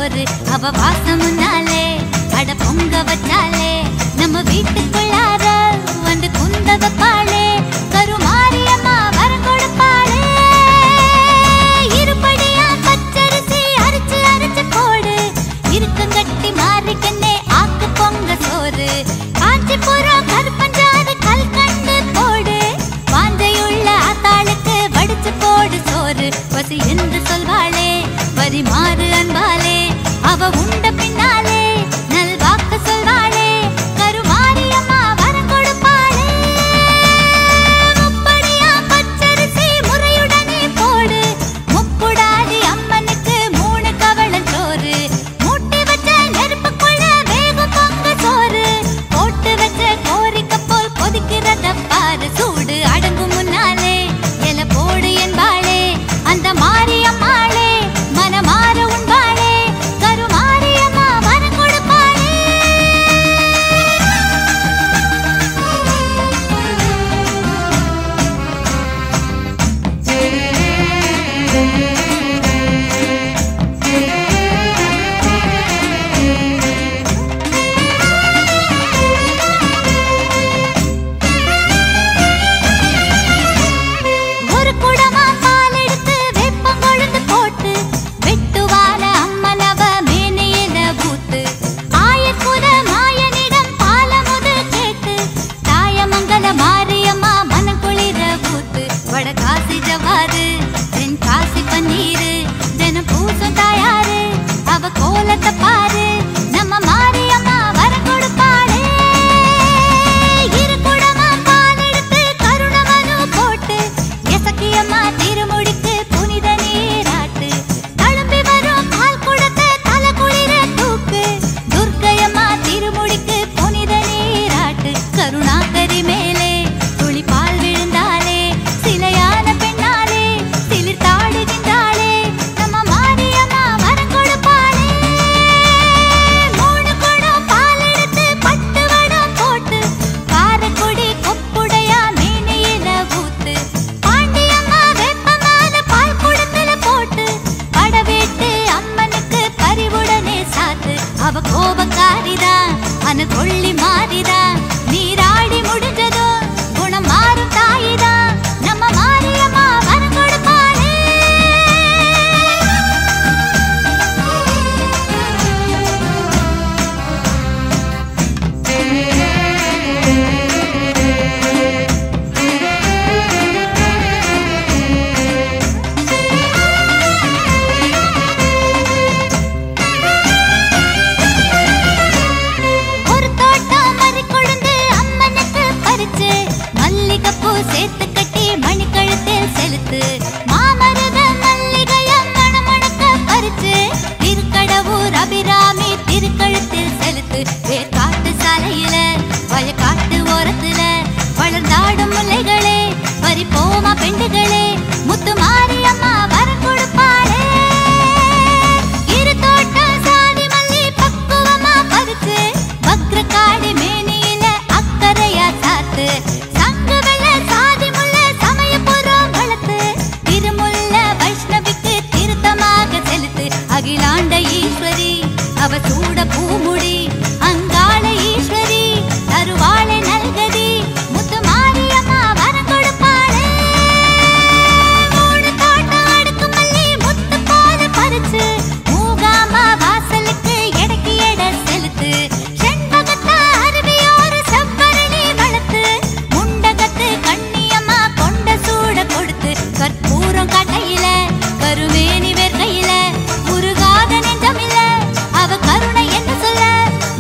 சோறு அவ வாசம் முன்னாலே அட பொங்க வச்சாலே நம்ம வீட்டுக்குள்ளார வந்து குந்த வைப்பாளே கருமாரியம்மா வரம் கொடுப்பாளே இருபடியா பச்சரிசி அரைச்சு அரைச்சு போடு இருக்கங்கட்டி மாறிக்கண்ணே ஆக்கு பொங்க சோறு காஞ்சிபுரம் கருப்பஞ்சாறு கல்கண்டு போடு வாஞ்சையுள்ள ஆத்தாளுக்கு வடிச்சு போடு சோறு பசி என்று சொல்வாளே பரிமாறு அன்பாலே அவ உண்ட பின்னாலே நல்வாக்கு சொல்வாளே கருமாரியம்மா வரம் கொடுப்பாளே முப்படியா பச்சரிசி முறையுடனே போடு முப்புடாதி அம்மனுக்கு மூணு கவளம் சோறு மூட்டி வச்ச நெருப்புக்குள்ள வேகும் பொங்க சோறு போட்டு வச்ச கோரிக்கை போல் கொதிக்கிறத பாரு சூடு அடங்கும் முன்னாலே எல போடு என்பாளே அந்த மாரியம்மாளே மனமாற உண்பாளே கருமாரியம்மா வரம் கொடுப்பாளே ஒரு குடமா பால் எடுத்து வெப்பம் கொழுந்து போட்டு வெட்டுவான அம்மனவ மேனையில ஊத்து ஆயக்குல மாயனிடம் பாலமுது கேட்டு தாயமங்கல மாரியம்மா மனக்குளிர ஊத்து வடகாசி ஜவாரு தென் காசி பன்னீரு தினம் பூசும் தாயாரு அவ கோலத்தை பாரு நம்ம மாரியம்மா வர கொடுப்பாளே இரு குடமா பால் எடுத்து கருணமனு போட்டு எசக்கியம்மா திருமுடிக்கு புனித நீராட்டு தழும்பி வரும் பால் குடத்தை தலை குளிர தூக்கு துர்க்கையம்மா திருமுடிக்கு புனித நீராட்டு கருணாகரி மேலே துளி பால் விழுந்தாலே சிலையான பெண்ணாலே சிலிர் தாடுகின்றாளே நம்ம மாரியம்மா வரம் கொடுப்பாளே மூணு குடம் பால் எடுத்து பட்டு வடம் போட்டு காரக்குடி கொப்புடையா மேனையில ஊத்து பாண்டியம்மா வெப்பமான பால் குடத்துல போட்டு படவேட்டு அம்மனுக்கு பரிவுடனே சாத்து அவ கோபக்காரிதான் அன கொள்ளி மாறிதான் நீராடி முடிஞ்சதும் குணம் மாறும் தாயிதான் நம்ம மாரியம்மா வரம் கொடுப்பாளே ஒரு தோட்டம் மறி கொழுந்து அம்மனுக்கு பறிச்சு மல்லிகைப்பூ சேர்த்து கட்டி மணிக்கழுத்தில் செலுத்து மாமருத மல்லிகைய மணமணக்க பறிச்சு திருக்கடவூர் அபிராமி திருக்கழுத்தில் செலுத்து வேர்காட்டு சாலையில வயக்காட்டு ஓரத்துல வளர்ந்தாடும் முல்லைகளே பறிப்போமா பெண்டுகளே முத்து மாரியம்மா வரம் கொடுப்பாளே இரு தோட்டம் சாதி மல்லி பக்குவமா பறிச்சு வக்ரகாடி மேனியில அக்கறையா சாத்து சங்கு வெள்ள சாதி முல்ல சமயபுரம் வளர்த்து திருமுல்ல வைஷ்ணவிக்கு திருத்தமாக செலுத்து அகிலாண்ட ஈஸ்வரி அவ சூட பூமுடி அங்காள ஈஸ்வரி தருவாளை நல்கதி முத்து மாரியம்மா வரம் கொடுப்பாளே மூணு தோட்டம் அடுக்கு மல்லி முத்து போல பறிச்சு மூகாமா வாசலுக்கு எடைக்கு எடை செலுத்து செண்பகத்தா அருவியோர செவ்வரணி வளர்த்து முண்டகத்து கண்ணியம்மா கொண்ட சூட கொடுத்து கற்பூரம் கட்டையில கருமேனி வேர்க்கையில உருகாத நெஞ்சமில்ல அவ கருணை என்ன சொல்ல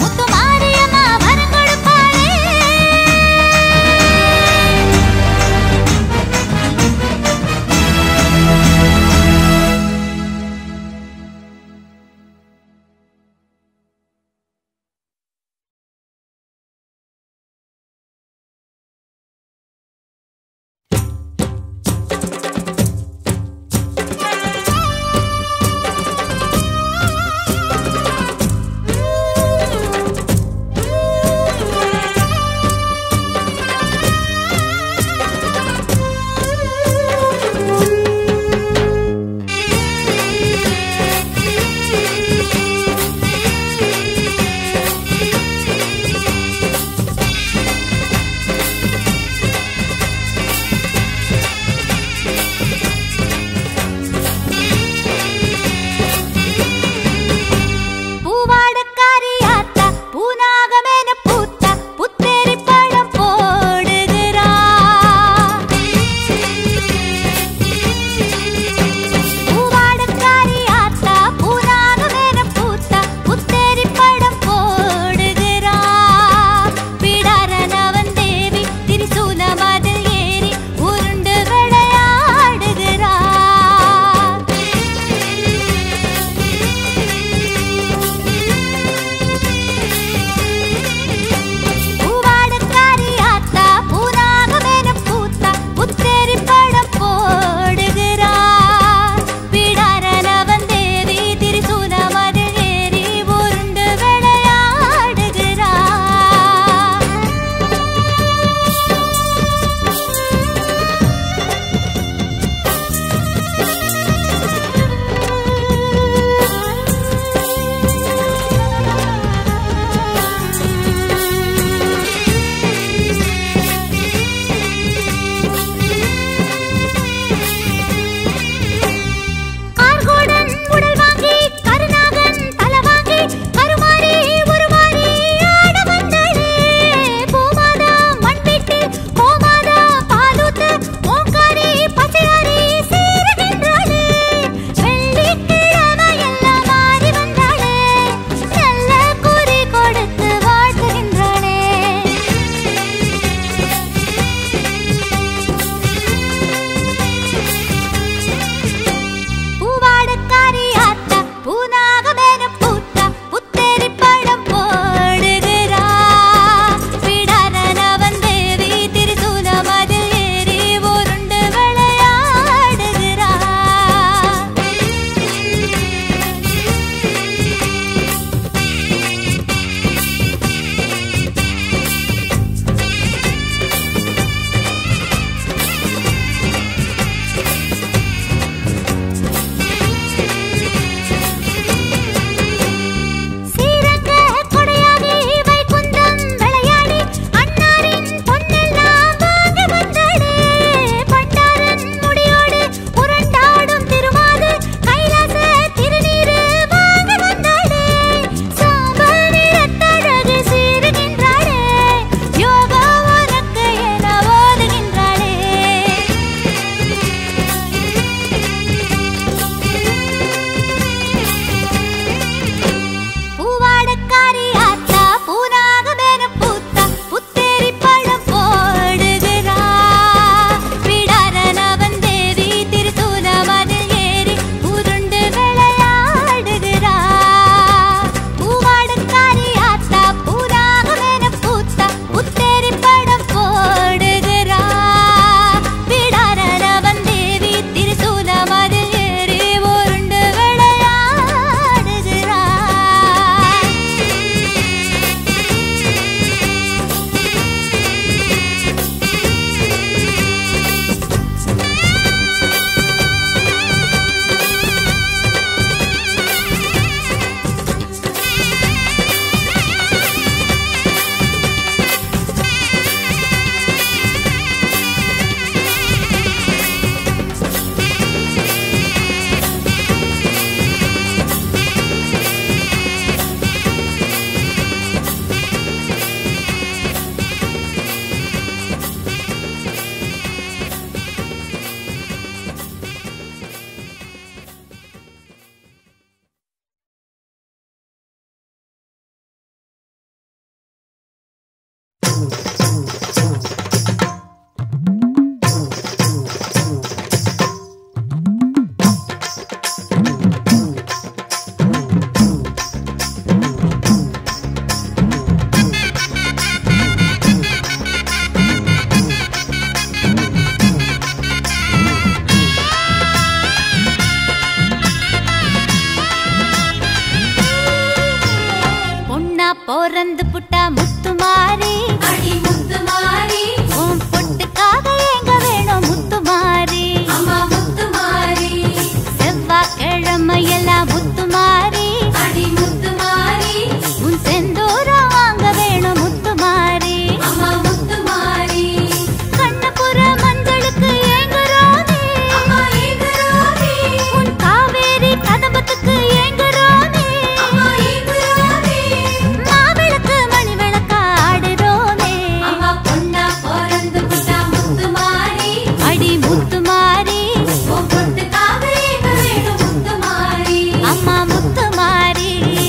பிறந்து புட்டா முத்துமாரி அடி முத்துமாரி உன் பொட்டுக்காக எங்க வேணும் முத்துமாரி அம்மா முத்துமாரி செவ்வாய்க்கிழமையெல்லாம் முத்துமாரி அடி முத்துமாரி உன் செந்தூரம் வாங்க வேணும் முத்துமாரி அம்மா முத்துமாரி கண்ணபுர மஞ்சளுக்கு ஏங்குறோனே அம்மா ஏகுராதி உன் காவேரி கதம்பத்துக்கு ஏங்குறோனே அம்மா ஏகுராதி மாவிளக்கு மணி விளக்கா ஆடுறோனே அம்மா பொண்ணா பிறந்து புட்டா முத்துமாரி அடி முத்துமாரி உன் பொட்டுக்காக எங்க வேணும் முத்துமாரி அம்மா முத்துமாரி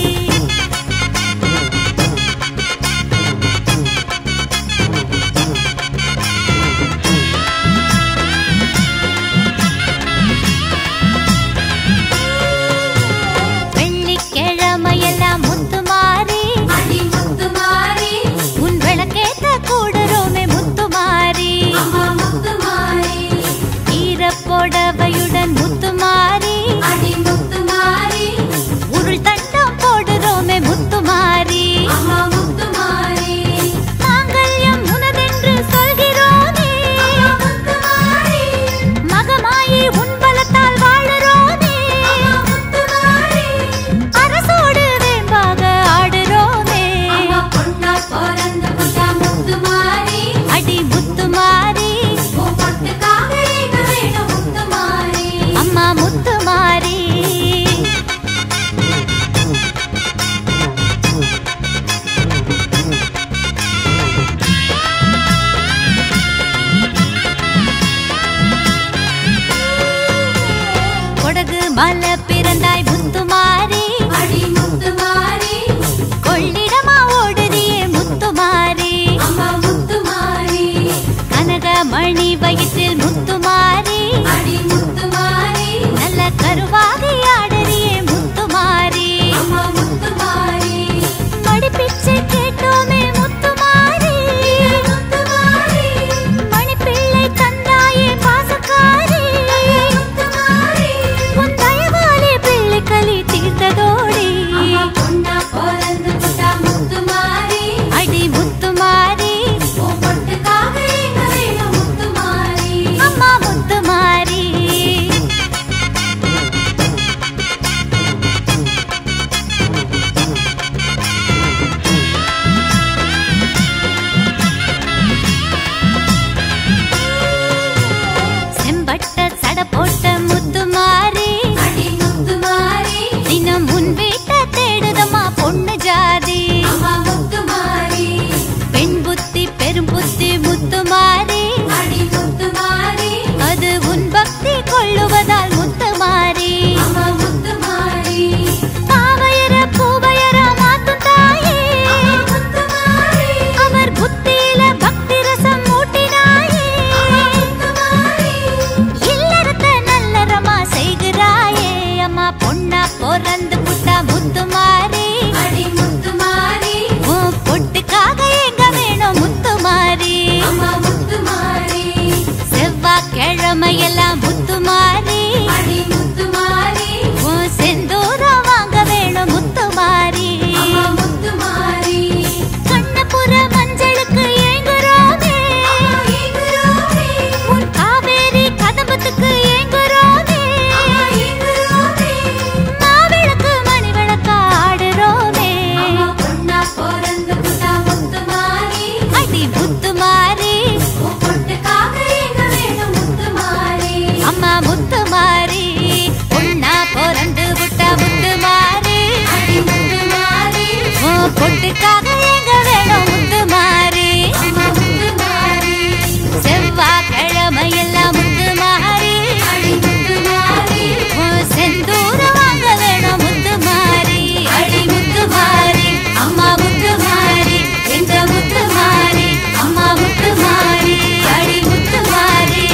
வெள்ளிக்கிழமையெல்லாம் முத்துமாரி அடி முத்துமாரி உன் விளக்கேத்த கூடுறோமே முத்துமாரி அம்மா முத்துமாரி ஈரப்போடவையுடன் முத்துமாரி அடி முத்துமாரி உருள் தண்டம் போடுறோமே முத்துமாரி அம்மா முத்துமாரி மாங்கல்யம் உனதென்று சொல்கிறோனே அம்மா முத்துமாரி மகமாயி உன் பலத்தால் வாழுறோனே அம்மா முத்துமாரி அரசோடு வேம்பாக ஆடுறோமே அம்மா பொண்ணா பிறந்து புட்டா முத்துமாரி அடி முத்துமாரி உன் பொட்டுக்காக எங்க வேணும் முத்துமாரி அம்மா முத்துமாரி கொடகு மலை பிறந்தாய் முத்துமாரி அடி முத்துமாரி கொள்ளிடமா ஓடுறியே முத்துமாரி அம்மா முத்துமாரி கனகமணி வயிற்றில் முத்துமாரி அடி முத்துமாரி நல்ல கருவாகி ஆடுறியே முத்துமாரி அம்மா முத்துமாரி மடிப்பிச்சை கேட்டோமே முத்துமாரி முத்துமாரி மணிப்பிள்ளை தந்தாயே பாசக்காரி முத்துமாரி உன் தயவாலே பிள்ளை களி தீர்த்ததோடி அம்மா பொண்ணா பிறந்து புட்டா முத்துமாரி அடி முத்துமாரி உன் பொட்டுக்காக எங்க வேணும் முத்துமாரி அம்மா முத்துமாரி செம்பட்ட சட போட்ட முத்துமாரி அடி முத்துமாரி தினம் உன் வீட்டை தேடுதம்மா பொண்ணு ஜாதி அம்மா முத்துமாரி பெண் புத்தி பெரும் புத்தி முத்துமாரி அடி முத்துமாரி அது உன் பக்தி கொள்ளுவதால் முத்துமாரி அம்மா முத்துமாரி பாவையர பூவையர மாத்தும் தாயே அம்மா முத்துமாரி அவர் புத்தியில பக்தி ரசம் மூட்டினாயே முத்துமாரி இல்லறத்த நல்லறமா செய்கிறாயே அம்மா பொண்ணா பிறந்து புட்டா முத்துமாரி அடி முத்துமாரி உன் பொட்டுக்காக எங்க வேணும் முத்துமாரி அம்மா முத்துமாரி செவ்வாய்க்கிழமையெல்லாம் முத்துமாரி அடி முத்துமாரி உன் செந்தூரம் வாங்க வேணும் முத்துமாரி அம்மா முத்துமாரி கண்ணபுர மஞ்சளுக்கு ஏங்குறோமே அம்மா ஏகுராதி உன் காவேரி கதம்பத்துக்கு ஏங்குறோமே அம்மா ஏகுராதி மாவிளக்கு மணி விளக்கா ஆடுறோமே அம்மா பொண்ணா பிறந்து புட்டா முத்துமாரி அடி முத்துமாரி உன் பொட்டுக்காக எங்க வேணும் முத்துமாரி அம்மா முத்துமாரி பொண்ணா பிறந்து விட்டா முத்துமாரி அடி முத்துமாரி உன் பொட்டுக்காக எங்க வேணும் முத்துமாரி அம்மா முத்துமாரி செவ்வாய்க்கிழமையெல்லாம் முத்துமாரி அடி முத்துமாரி உன் செந்தூரம் வாங்க வேணும் முத்துமாரி அடி முத்துமாரி அம்மா முத்துமாரி எங்க முத்துமாரி அம்மா முத்துமாரி அடி முத்துமாரி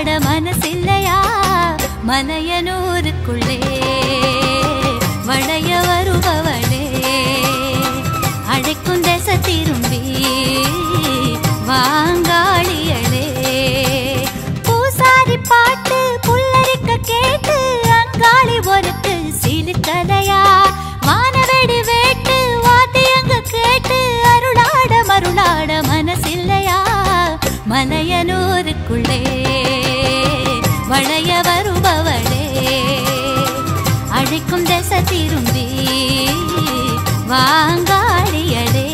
மருளாட மனசில்லையா மலையனூருக்குள்ளே வளைய வருபவளே அழைக்கும் தசை திரும்பி வாங்காளியளே பூசாரி பாட்டு புல்லரிக்க கேட்டு அங்காளி ஒருக்கு சிலுக்கலையா வானவெடி வேட்டு வாத்தியங்க கேட்டு அருளாட மருளாட மனசில்லையா மலையனூருக்குள்ளே வளைய வருபவளே அழைக்கும் தசை திரும்பி வாங்காளியளே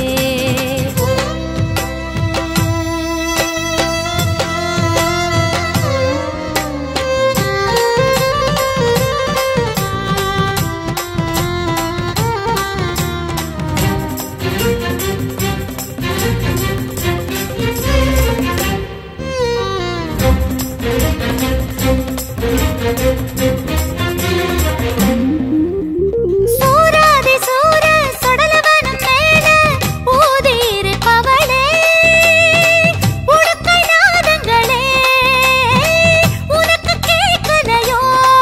சூராதி சூர சுடலவனம் மேல ஊதியிருப்பவளே உடுக்கை நாதங்களே உனக்கு கேட்கலையோ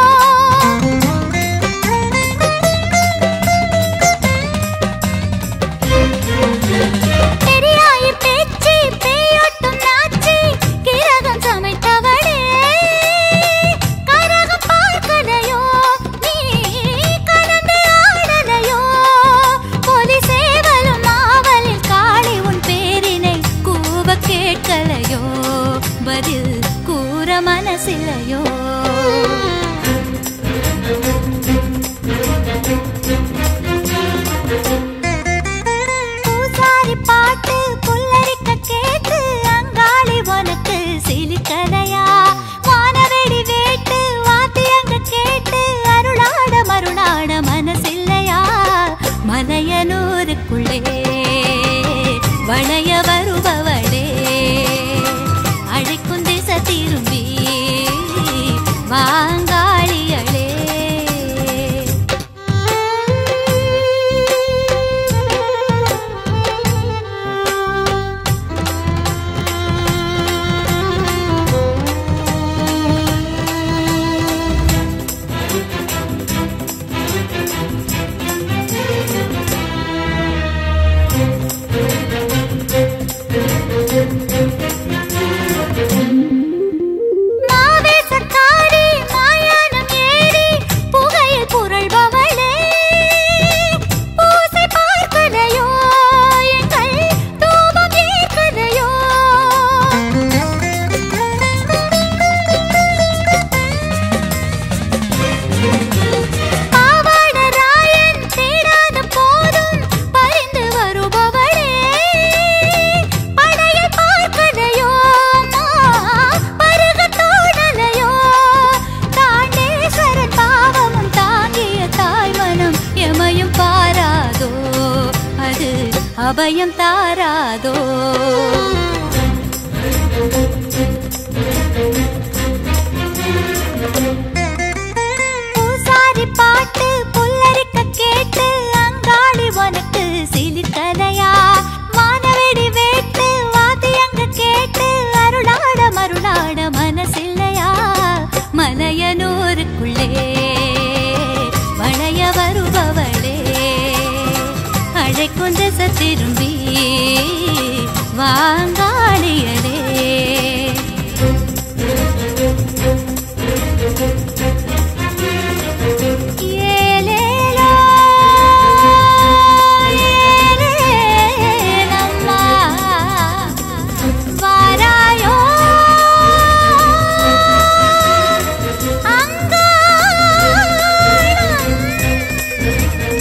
பெரியாயி பேச்சு பேயோட்டும் நாச்சி கிரகம் சமைத்தவளே கரகம் பார்க்கலையோ நீ கலந்து ஆடலையோ பொலி சேவலும் ஆவலில் காளி உன் பேரினை கூவ கேட்கலையோ பதில் கூற மனசில்லையோ பூசாரி பாட்டு புல்லரிக்க கேட்டு அங்காளி உனக்கு சிலிக்கலையா வானவெடி வேட்டு வாத்தியங்க கேட்டு அருளாட மருளாட மனசில்லையா மலையனூருக்குள்ளே வளைய வருபவளே அழைக்கும் திசை திரும்பி வாங்காளியளே மாவேசக்காரி மாயானம் ஏறி புகையில் புரள்பவளே பூசை பார்க்கலையோ எங்கள் தூபம் ஏற்கலையோ பாவாடராயன் தேடாத போதும் பரிந்து வருபவளே படையை பார்க்கலையோ அம்மா, பருக தோணலையோ தாண்டேஸ்வரன் பாவமும் தாங்கிய தாய் மனம் எமையும் பாராதோ அது அபயம் தாராதோ பூசாரி பாட்டு புல்லரிக்க கேட்டு அங்காளி உனக்கு சிலிக்கலையா வானவெடி வேட்டு வாத்தியங்க கேட்டு அருளாட மருளாட மனசில்லையா மலையனூருக்குள்ளே வளைய வருபவளே அழைக்கும் திசை திரும்பி வாங்காளியளே ஏலேலோ ஏலேலம்மா வாராயோ அங்காளம்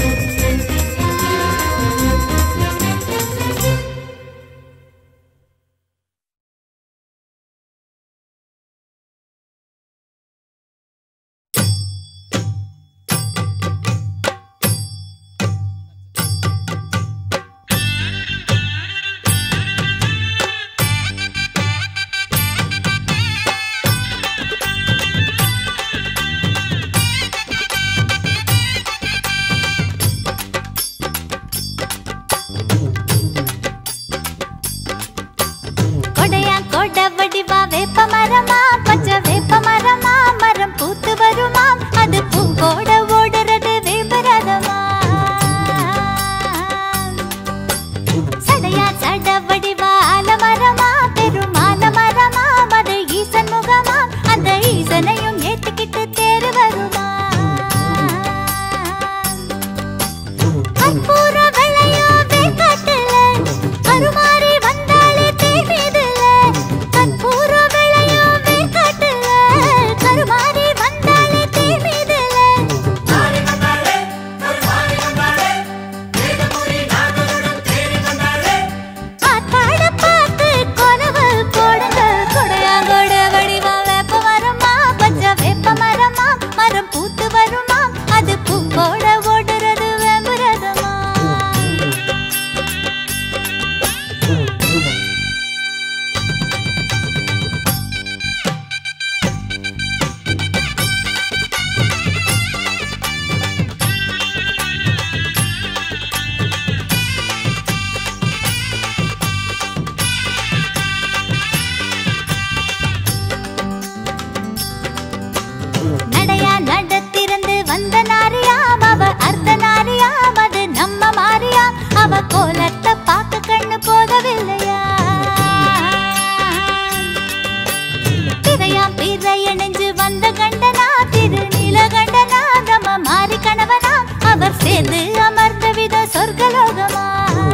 அந்த கண்டனா திரு நீலகண்டனா நம்ம மாறி கணவனா அவர் சேர்ந்து அமர்ந்த வித சொர்க்கலோகமா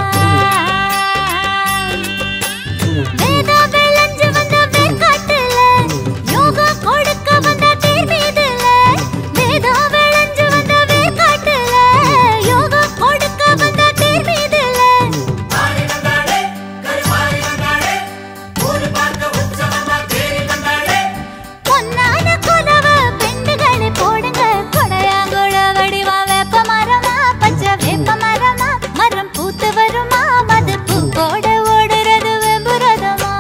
வேதா விளைஞ்சு வந்த வேர்க்காட்டுல, யோகா கொடுக்க வந்த தேர் மீதுல. வேதா விளைஞ்சு வந்த வேர்க்காட்டுல, யோகா கொடுக்க வந்த தேர் மீதுல. பொன்னான குலவ பெண்டுகளை போடுங்க கொடையாங்குழ வடிவா வேப்ப மரமா பச்சை வேப்ப மரமா மரம் பூத்து வருமா மது பூ போட ஓடுறது வெம்புரதமா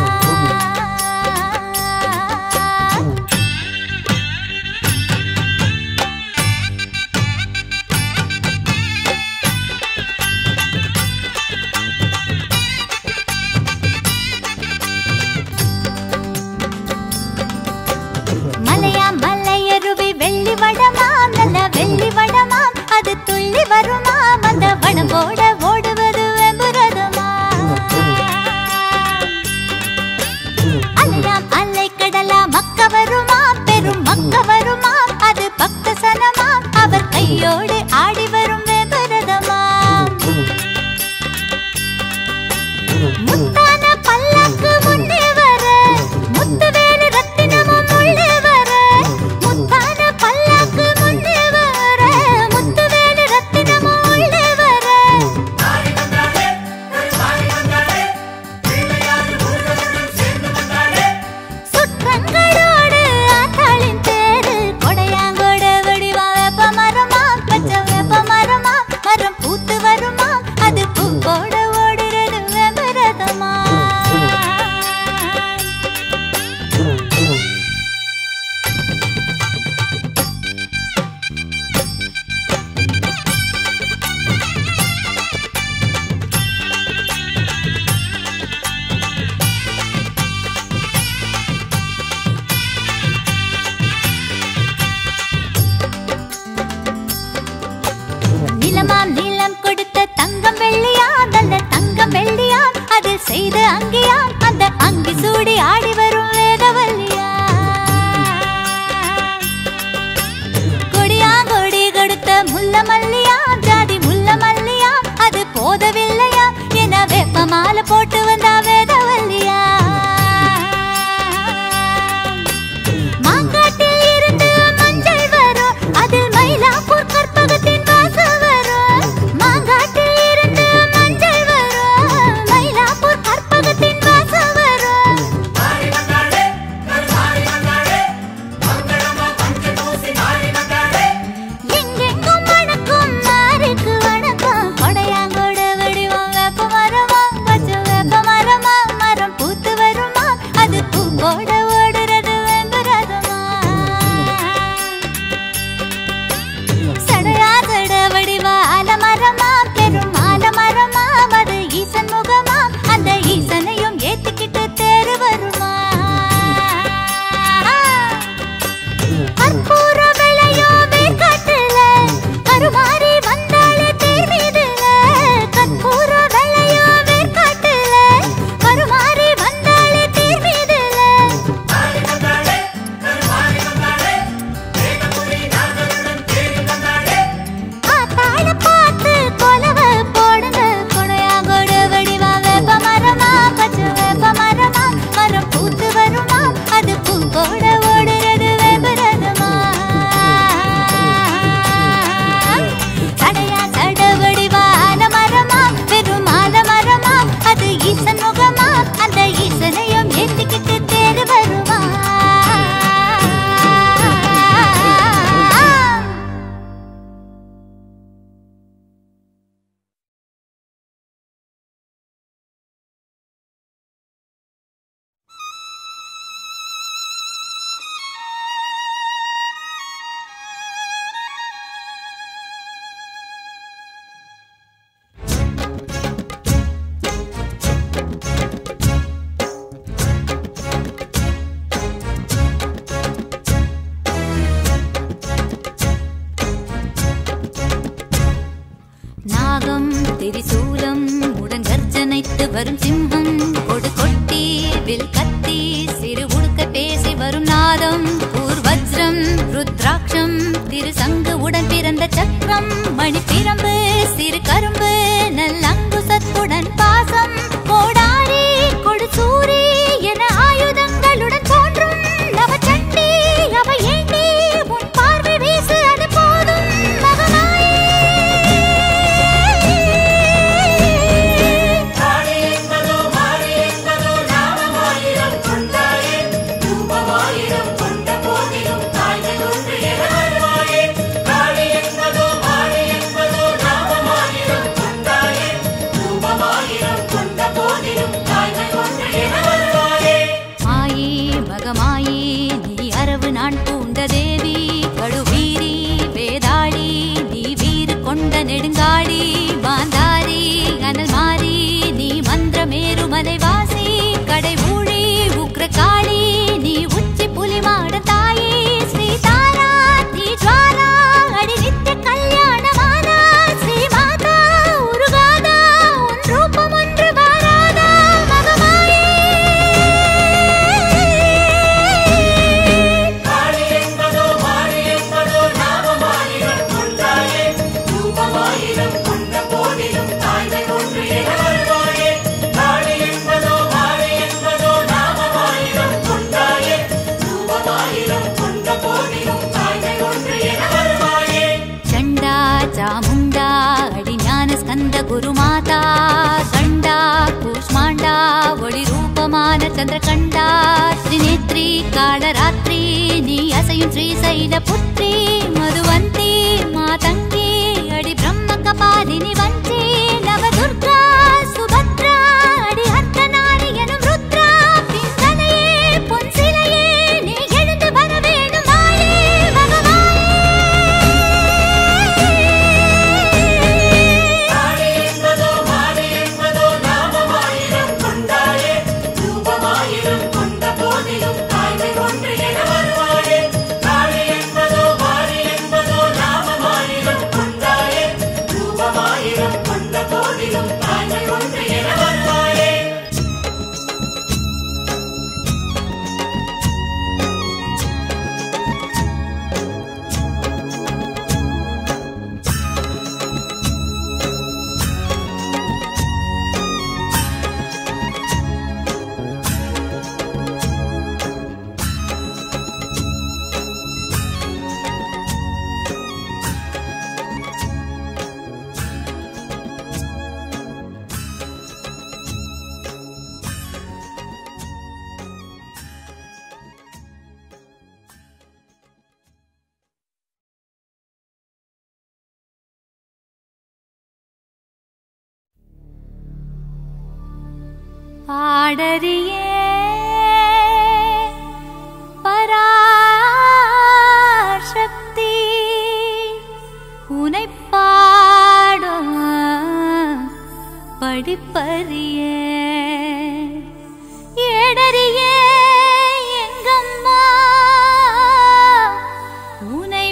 மலையா மலையருவி வெள்ளி வடமாம் நல்ல வெள்ளி வடமாம் அது துள்ளி வருமாம் அந்த வடம் போட ஓடுவது வெம்புரதமா அலையாம் அலை கடலா மக்க வருமா பெரும் மக்க வருமா அது பக்த சனமா அவர் கையோடு ஆடி வரும் வெம்புரதமா முத்தான பல்லக்கு முன்னே வர முத்துவேலு ரத்தினமும் உள்ளே வர முத்தான பல்லக்கு முன்னே வர முத்துவேலு ரத்தினமும் உள்ளே வர சுற்றங்களோடு ஆத்தாளின் தேரு கொடையாங்கோட வடிவா வேப்ப மரமா பச்சை வேப்ப மரமா மரம் பூத்து வருமா அது பூவோட ஓடுறது வெம்பரதமா நிலமாம் நீளம் கொடுத்த தங்கம் வெள்ளியா நல்ல தங்கம் வெள்ளியா அதில் செய்த அங்கியா அந்த அங்கி சூடி ஆடி வரும் வேதவல்லியா கொடியா கொடி கொடுத்த முல்ல மல்லியா ஜாதி முல்ல மல்லியா அது போதவில்லையா என வெப்ப மாலை போட்டு வந்தா வேதவல்லியா மாங்காட்டில் இருந்து மஞ்சள் வரும் அதில் மயிலாப்பூர் கற்பகத்தின் வாசம் வரும் மாங்காட்டில் இருந்து மஞ்சள் வரும் மயிலாப்பூர் கற்பகத்தின் வாசம் வரும் எங்கெங்கும் வணக்கம் மாறிக்கு வணக்கம் கொடையாங்கோட வடிவம் வேப்ப மரமா பச்சை வேப்ப மரமா மரம் பூத்து வருமா அது பூவோட ஓடுறது வெம்புரதமா சடையா சட வடிவா ஆலமரமா பெரும் ஆலமரமா அது ஈசன் முகமா அந்த ஈசனையும் ஏத்திக்கிட்டு தேரு வருமா கற்பூர விளையோ வேர்க்காட்டுல கருமாறி வந்தாளே தேர் மீதுல கற்பூர விளையோ வேர்க்காட்டுல கருமாறி வந்தாளே தேர் மீதுல ஆத்தாள பார்த்து கொலவ போடுங்க கொடையாங்கோட வடிவா வேப்ப மரமா பச்சை வேப்ப மரமா மரம் பூத்து வருமா அது பூவோட ஓடுறது வேம்புரதமா சடையா சட வடிவான மரமா பெரும் ஆல மரமா அது ஈசன் முகமா அந்த ஈசனையும் ஏத்திக்கிட்டு தேர் வருமா நாகம் திரிசூலம் உடன் கர்ஜனைத்து வரும் சிம்மம் கொடு கொட்டி வில் கத்தி சிறு உடுக்க பேசி வரும் நாதம் பூர்வஜ ருத்ராட்சம் திருசங்கு உடன் பிறந்த சக்கரம் மணிப்பிரம்பு சிறு கரும்பு நல்லங்குசத்துடன் பாசம் கோடாரி கொடுசூரி என ஆயுதங்களுடன் தோன்றும் நவச்சண்டி அவ ஏண்டி உன் பார்வை வீசு அது போதும் மகமாயே காளி என்பதோ மாறி என்பதோ நாமமாயிரம் கொண்டாயே ரூபமாயிரம் கொண்ட போதிலும் தாய்மை ஒன்று என வருவாயே காளி என்பதோ மாறி என்பதோ நாமமாயிரம் கொண்டாயே ரூபமாயிரம் கொண்ட போதிலும் தாய்மை ஒன்று என வருவாயே மாயே மகமாயே நீ அரவு நான் பூண்ட தேவி கடுவீரி வேதாளி நீ வீறு கொண்ட நெடுங்காடி மாந்தாரி அனல் மாறி நீ மந்திரமேரு மலைவாசி கடை ஊழி உக்ரகாளி நீ உச்சி புலி மாட தாயே ஸ்ரீ தாரா தீ ஜுவாலா அடி நித்திய கல்யாணமானா ஸ்ரீ மாதா உருகாதா உன் ரூபம் ஒன்று வாராதா மகமாயே காளி என்பதோ மாறி என்பதோ நாமமாயிரம் கொண்டாயே ரூபமாயிரம் கொண்ட போதிலும் தாய்மை ஒன்று என வருவாயே காளி என்பதோ மாறி என்பதோ நாமமாயிரம் கொண்டாயே ரூபமாயிரம் கொண்ட போதிலும் தாய்மை ஒன்று என வருவாயே ಚಂಡಾ ಚಾಮುಂಡಾ ಅಡಿ ಜ್ಞಾನ ಸ್ಕಂದ ಗುರುಮಾತಾ ದಂಡ ಕೂಷ್ಮಾಂಡ ಒಳಿ ರೂಪಮಾನ ಚಂದ್ರಕಂಡ ತ್ರಿನೇತ್ರಿ ಕಾಳರಾತ್ರಿ ನೀ ಅಸೆಯುಂ ಶ್ರೀಶೈಲ ಪುತ್ರಿ ಮಧುವಂತಿ ಮಾತಂಗಿ ಅಡಿ ಬ್ರಹ್ಮ ಕಪಾಲಿನಿ ವಂಚಿ ನವದುರ್ಗಾ சுபத்ரா அடி அர்த்தநாரி எனும் ருத்ரா பிங்களையே பொன் சிலையே நீ எழுந்து வர வேணும் மாயே மகமாயே காளி என்பதோ மாறி என்பதோ நாமமாயிரம் கொண்டாயே ரூபமாயிரம் கொண்ட போதிலும் தாய்மை ஒன்று என வருவாயே காளி என்பதோ மாறி என்பதோ நாமமாயிரம் கொண்டாயே ரூபமாயிரம் கொண்ட போதிலும் தாய்மை ஒன்று என வருவாயே பாடறியே பராசக்தி உனை பாடும் படிப்பறியே ஏடறியே எங்கம்மா உனை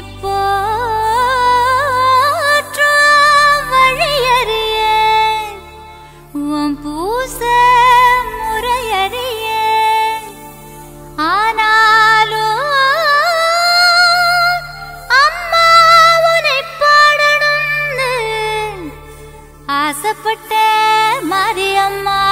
போற்றும் வழியறியே உன் பூச முறையறிய ஆனாலும் அம்மா உன்னை பாடணும்னு ஆசைப்பட்ட மாரியம்மா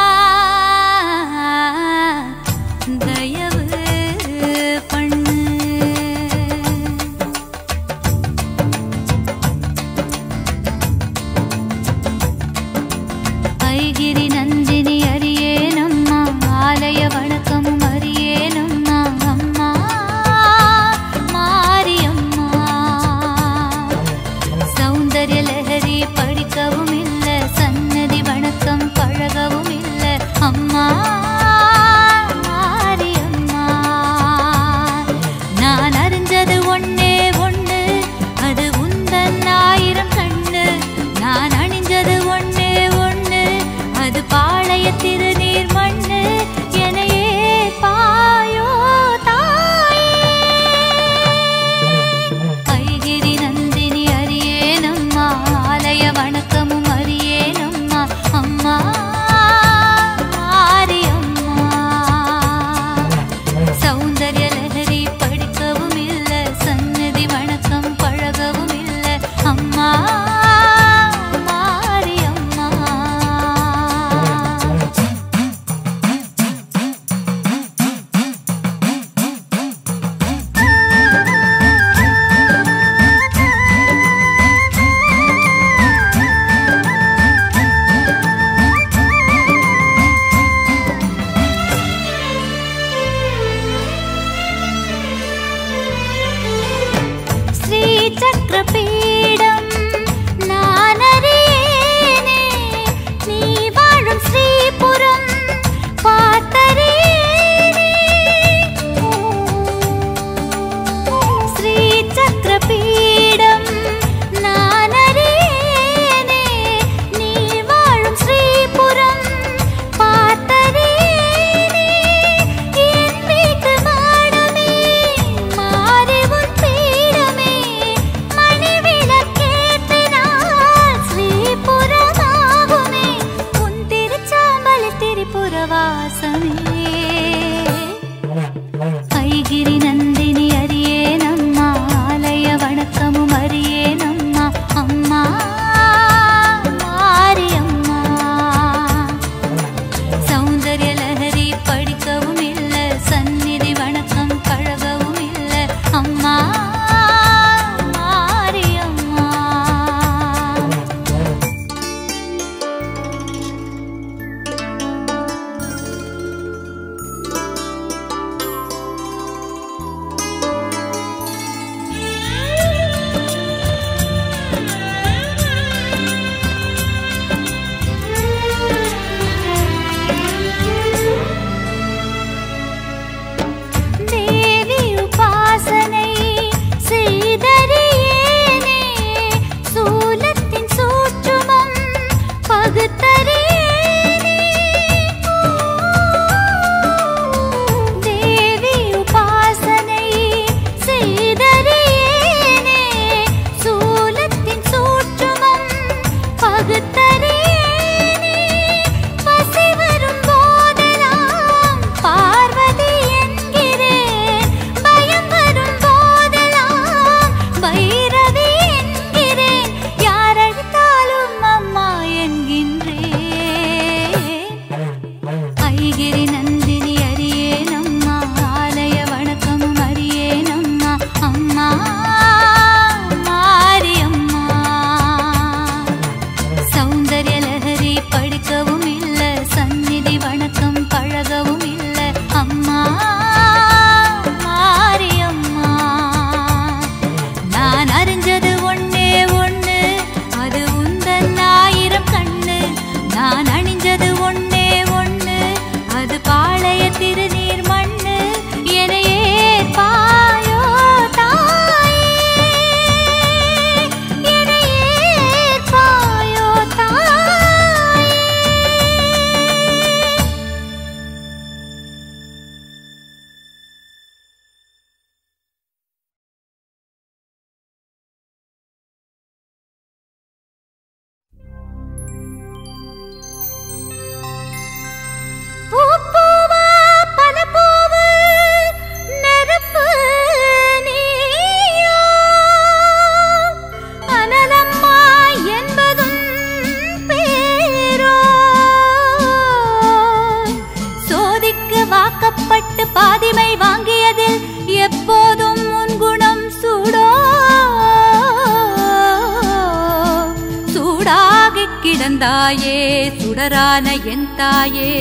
வந்தாயே சுடரான என் தாயே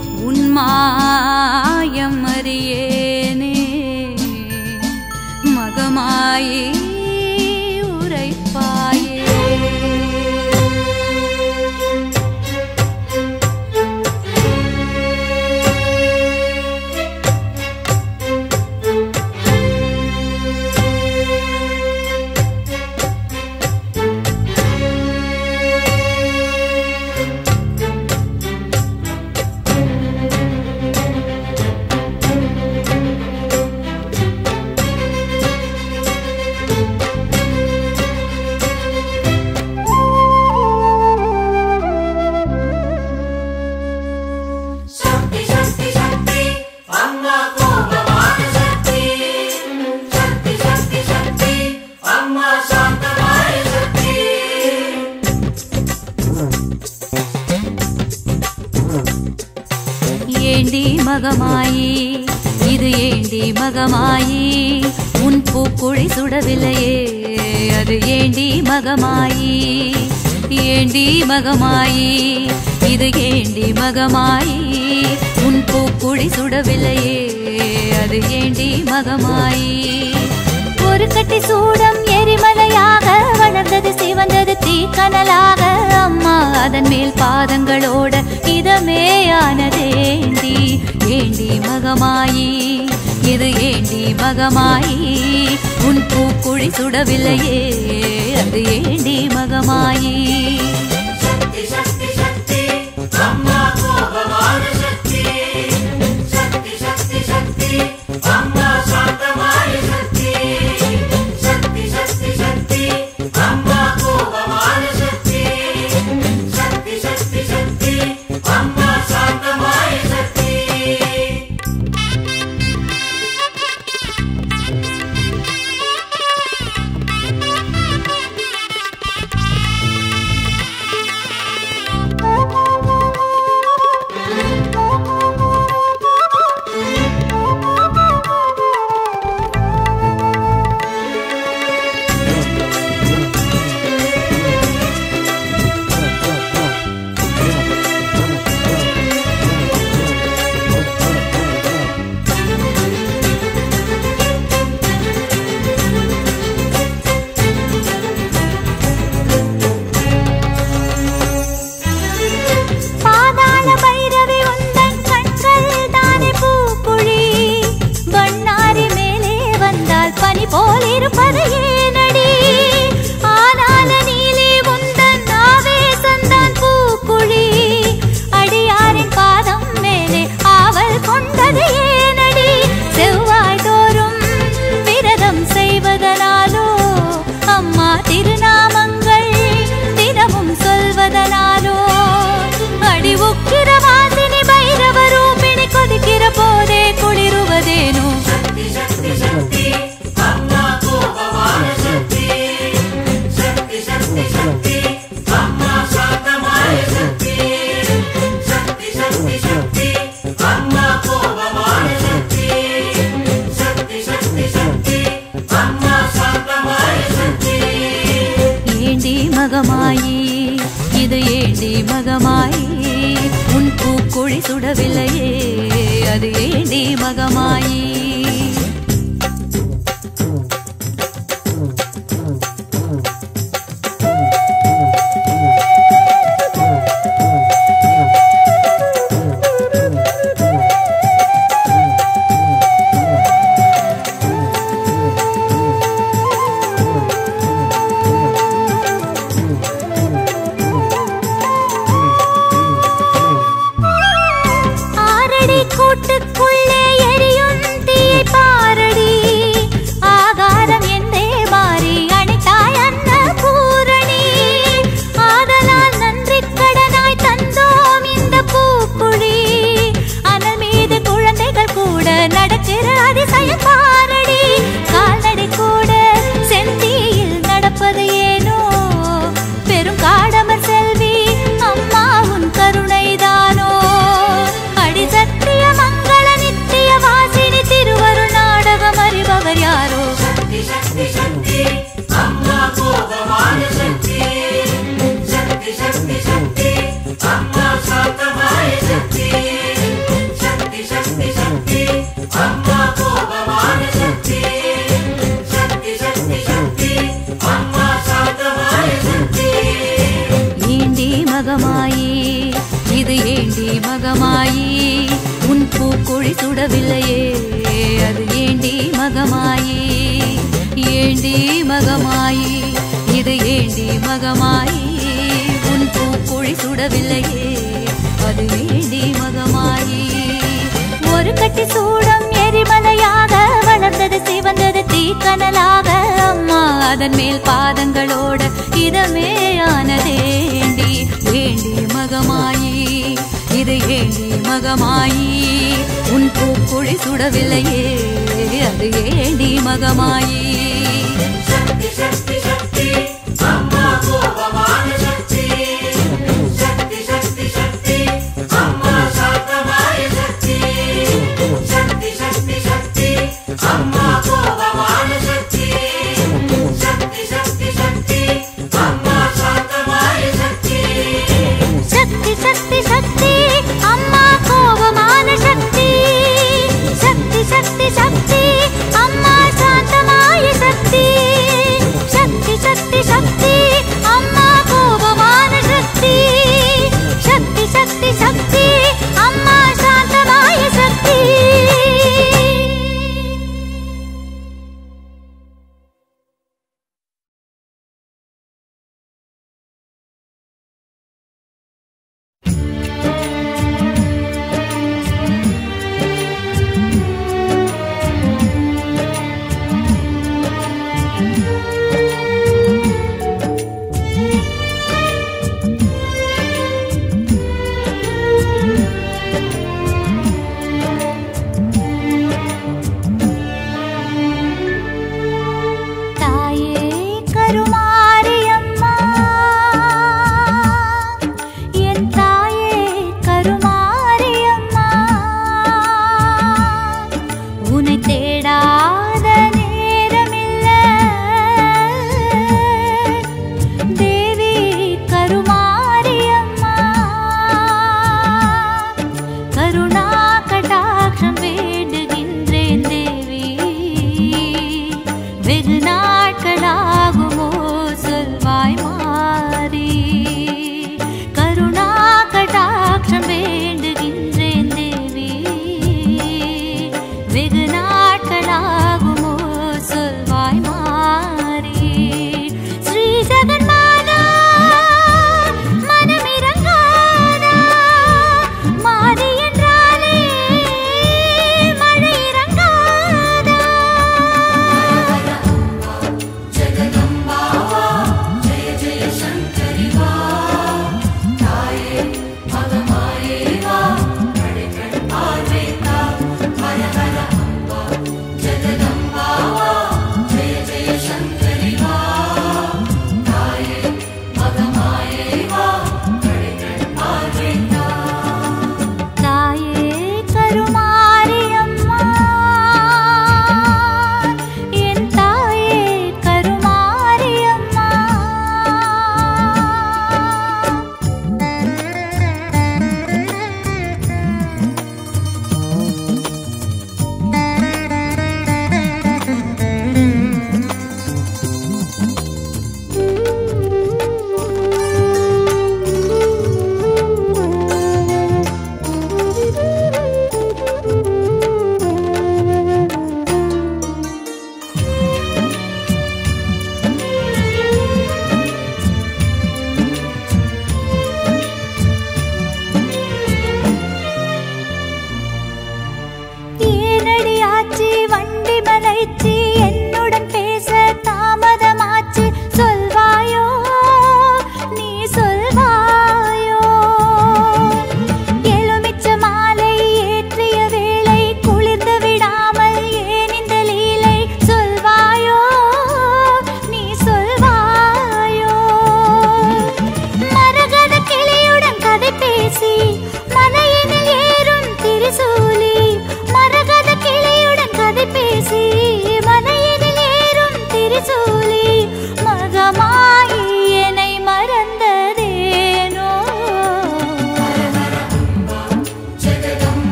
உன்மாயம் அறியேனே மகமாயே உரைப்பாயே சக்தி சக்தி சக்தி அம்மா கோபமான சக்தி சக்தி சக்தி சக்தி அம்மா சாந்தமான சக்தி ஏண்டி மகமாயி இது ஏண்டி மகமாயி உன் பூக்குழி சுடவில்லையே அது ஏண்டி மகமாயி ஏண்டி மகமாயி இது ஏண்டி மகமாயி உன் பூக்குழி சுடவில்லையே அது ஏண்டி மகமாயி ஒரு கட்டி சூடம் எரிமலையாக வளர்ந்தது சிவந்தது தீக்கனலாக அம்மா அதன் மேல் பாதங்களோட இதமே ஆனதேண்டி ஏண்டி மகமாயி இது ஏண்டி மகமாயி உன் பூக்குழி சுடவில்லையே அது ஏண்டி மகமாயி சக்தி சக்தி சக்தி அம்மா கோபமான சக்தி சக்தி சக்தி சக்தி அம்மா சாந்தமான சக்தி சக்தி சக்தி சக்தி அம்மா கோபமான சக்தி சக்தி சக்தி சக்தி அம்மா சாந்தமான சக்தி பாதாள பைரவி உந்தன் கண்கள் தானே பூக்குழி வண்ணாரி மேலே வந்தால் பனி போல் இருப்பது ஏனடி ஆனால நீலி உந்தன் நாவே சந்தான் பூக்குழி அடியாரின் பாதம் மேலே ஆவல் கொண்டது ஏனடி செவ்வாய் தோறும் விரதம் செய்வதனாலோ அம்மா திருநாமங்கள் தினமும் சொல்வதனாலோ அடி உக்கிர வாசினி பைரவ ரூபிணி கொதிக்கிற போதே குளிருவதேனோ சக்தி சக்தி சக்தி அம்மா கோபமான சக்தி சக்தி சக்தி சக்தி அம்மா சாந்தமான சக்தி சக்தி சக்தி சக்தி அம்மா கோபமான சக்தி சக்தி சக்தி சக்தி அம்மா சாந்தமான சக்தி ஏண்டி மகமாயி இது ஏண்டி மகமாயி உன் பூக்குழி சுடவில்லையே அது ஏண்டி மகமாயி ஆரடி கூட்டுக்குள்ளே எரியும் தீயை சுடவில்லையே அது ஏண்டி மகமாயி ஏண்டி மகமாயி இது ஏண்டி மகமாயி உன் பூக்குழி சுடவில்லையே அது ஏண்டி மகமாயி ஒரு கட்டி சூடம் எரிமலையாக வளர்ந்தது சிவந்தது தீக்கனலாக அம்மா அதன் மேல் பாதங்களோட இதமே ஆனதேண்டி ஏண்டி மகமாயி இது ஏண்டி மகமாயி உன் பூக்குழி சுடவில்லையே அது ஏண்டி மகமாயி சக்தி சக்தி சக்தி அம்மா கோபமான சக்தி சக்தி சக்தி சக்தி அம்மா சாந்தமாய சக்தி சக்தி சக்தி சக்தி அம்மா கோபமான சக்தி சக்தி சக்தி சக்தி அம்மா சாந்தமாய சக்தி சக்தி சக்தி சக்தி அம்மா கோபமான சக்தி சக்தி சக்தி சக்தி அம்மா சாந்தமாய சக்தி சக்தி சக்தி சக்தி அம்மா கோபமான சக்தி சக்தி சக்தி சக்தி அம்மா சாந்தமாய சக்தி தாயே கருமாரியம்மா என் தாயே கருமாரியம்மா உன்னை தேடாத நேரமில்ல தேவி கருமாரியம்மா கருணா கடாட்சம் வேண்டுகின்றேன் தேவி வெகு நாட்களாகுமோ சொல்வாய் மாறி கருணா கடாட்சம் வேண்டுகின்றேன் தேவி வெகு நாட்களாகுமோ சொல்வாய் மாறி ஸ்ரீ ஜெகன்மாதா மனமிரங்காதா மாறி என்றாலே மழை இறங்காதா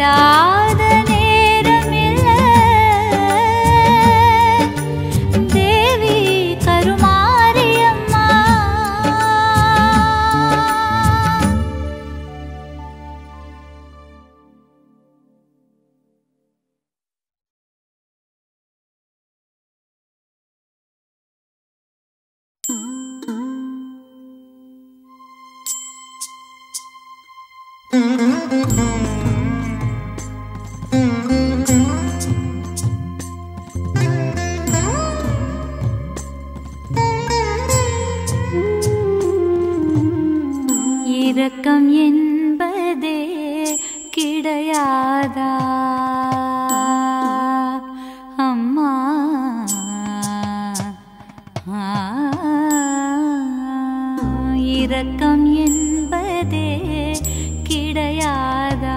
இல்லாத நேரமில்ல தேவி கருமாரியம்மா இரக்கம் என்பதே கிடையாதா அம்மா ஆ, இரக்கம் என்பதே கிடையாதா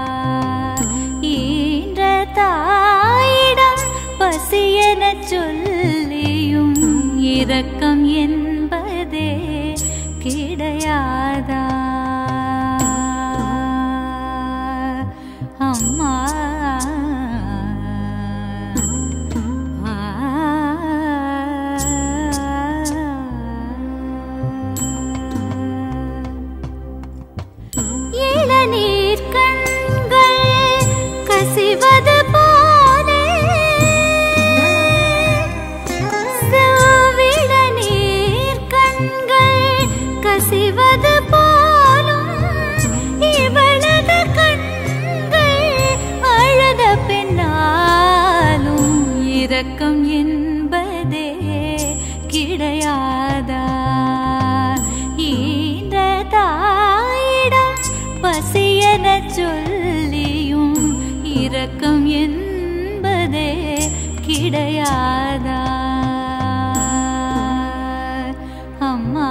ஈன்ற தாயிடம் பசியென சொல்லியும் இரக்கம் என்பதே கிடையாதா அம்மா இளநீர் கண்கள் கசிவது போலே செவ்விள நீர் கண்கள் கசிவது போலும் இவளது கண்கள் அழத பெண்ணாலும் இரக்கம் என்பதே கிடையாதா ஈன்ற தாயிடம் பசியென சொல்லியும் இரக்கம் என்பதே கிடையாதா அம்மா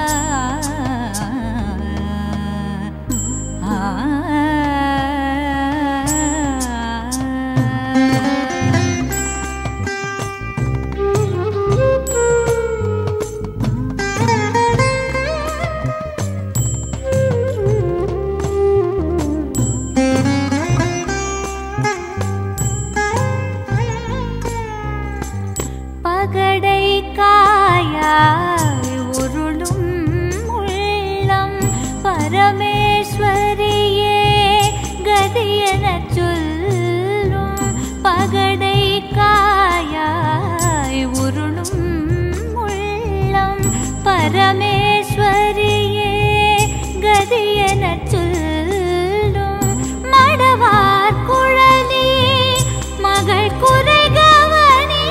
பகடை காயாய் உருளும் உள்ளம் பரமேஸ்வரியே கதியென சொல்லும் பகடை காயாய் உருளும் உள்ளம் பரமேஸ்வரியே கதியென சொல்லும் மடவார் குழலி மகள் குறைகவனி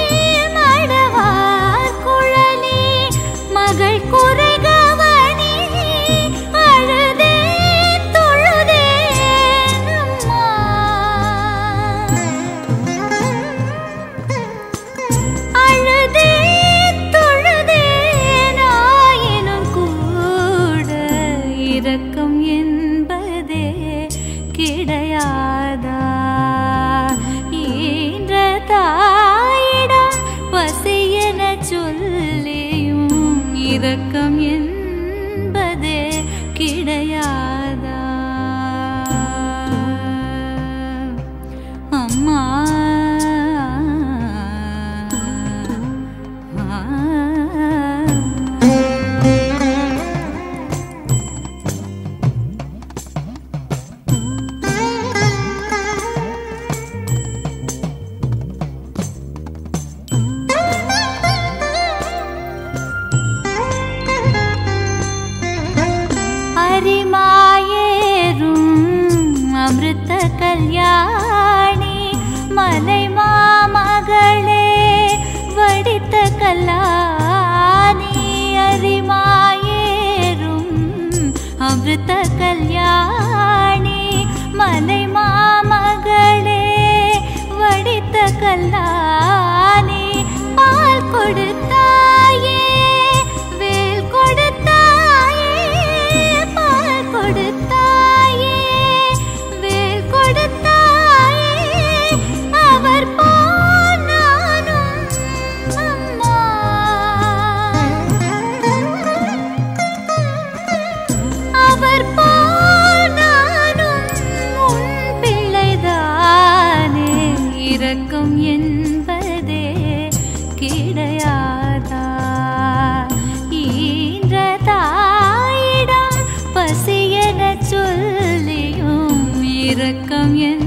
மடவார் குழலி மகள் குறைகவனி அழுதே தொழுதே அம்மா அழுதே தொழுதே நாயினும் கூட இரக்கம் என்பதே கிடையாதா ஈன்ற தாயிடம் பசியென சொல்லியும் இரக்கம் என்பதே கிடையாதா அம்மா அரிமாயேறும் அமிர்த கல்யாணி மலை மாமகளே வடித்த கல்லாணி அரிமாயேறும் அமிர்த கல்யாணி மலை மாமகளே வடித்த கல்லாணி பால் கொடுத்தாயே வேல் கொடுத்தாயே பால் கொடுத்தாயே வேல் கொடுத்தாயே அவர் போல் நானும் அம்மா அவர் போல் நானும் உன் பிள்ளை தெய்வம் என்